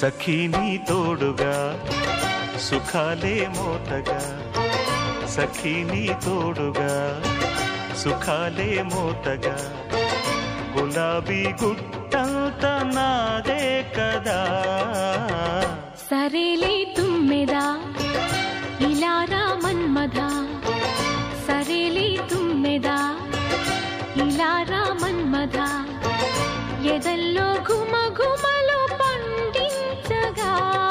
సఖీ నీ తోడుగా సుఖాలే మోతగా సఖీ నీ తోడుగా సుఖాలే మోతగా గులాబీ గుట్టంత నాదే కదా సరేలే తుమ్మెదా ఇలా రా మన్మధా సరేలే తుమ్మెదా ఇలా రా మన్మధా ఎదల్లో ఘుమ ఘుమలు పండించగా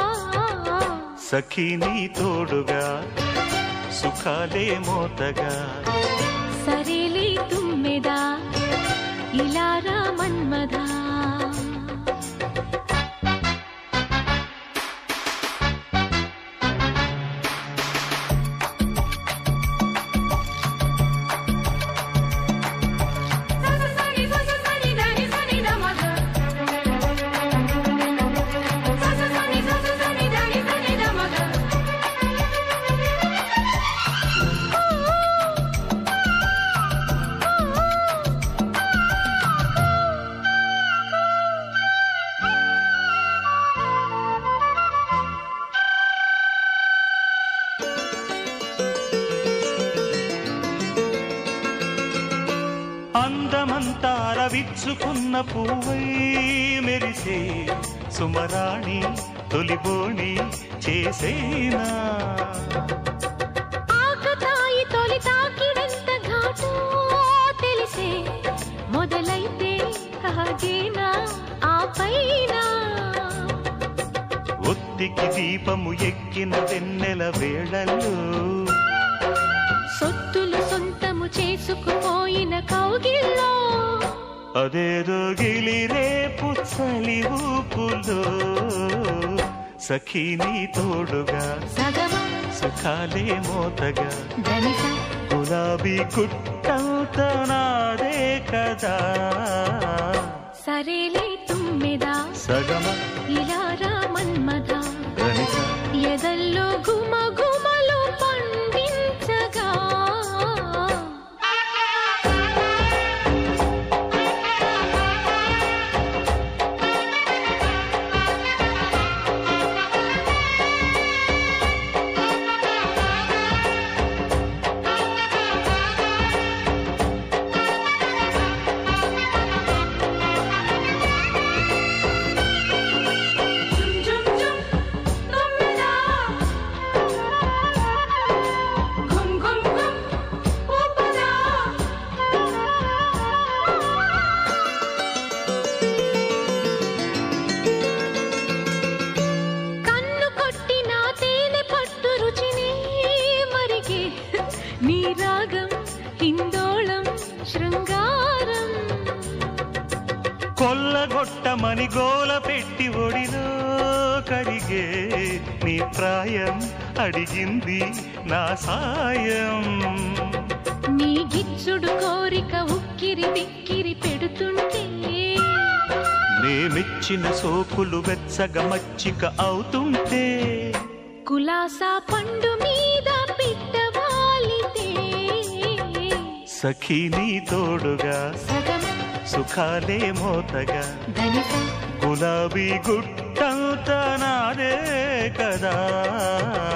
సఖీ నీ తోడుగా సుఖాలే మోతగా సరేలే తుమ్మెదా ఇలా రా మన్మధా అందమంతా రవిచ్చుకున్న పువ్వై మెరిసే సుమరాణి తొలిబోణి చేసేనా ఆకతాయి తొలి తాకిడంత ఘాటు తెలిసే మొదలైతే ఆగేనా ఆ పైన ఒత్తికి దీపము ఎక్కిన వెన్నెల వేళల్లో సొత్తులు సొంతము చేసుకుపోయిన కౌగిల్లో అదేదో గిలిరే పుచ్చలి ఊపులో సఖీ నీ తోడుగా సగమ సుఖాలే మోతగా ధనిస గులాబీ గుట్టంత నాదే కదా సరేలే తుమ్మెదా సగమ ఇలా రా మన్మధ గణిత ఎదల్లో గుమ గుమలు పండించగా కన్ను కొట్టిన తేనె పట్టు రుచిని మరిగే నీ రాగం హిందోళం శృంగారం కొల్లగొట్టమని గోల పెట్టి ఒడిలో కరిగే నీ ప్రాయం అడిగింది నా సాయం నీ గిచ్చుడు కోరిక ఉక్కిరి బిక్కిరి పెడుతుంటే నేమిచ్చిన సోకులు వెచ్చగ మచ్చిక అవుతుంటే కులాసా పండు మీద పిట్టవాలితే సఖీ నీ తోడుగా సగం సుఖాలే మోతగా ధనిక గులాబీ గుట్టంత నాదే కదా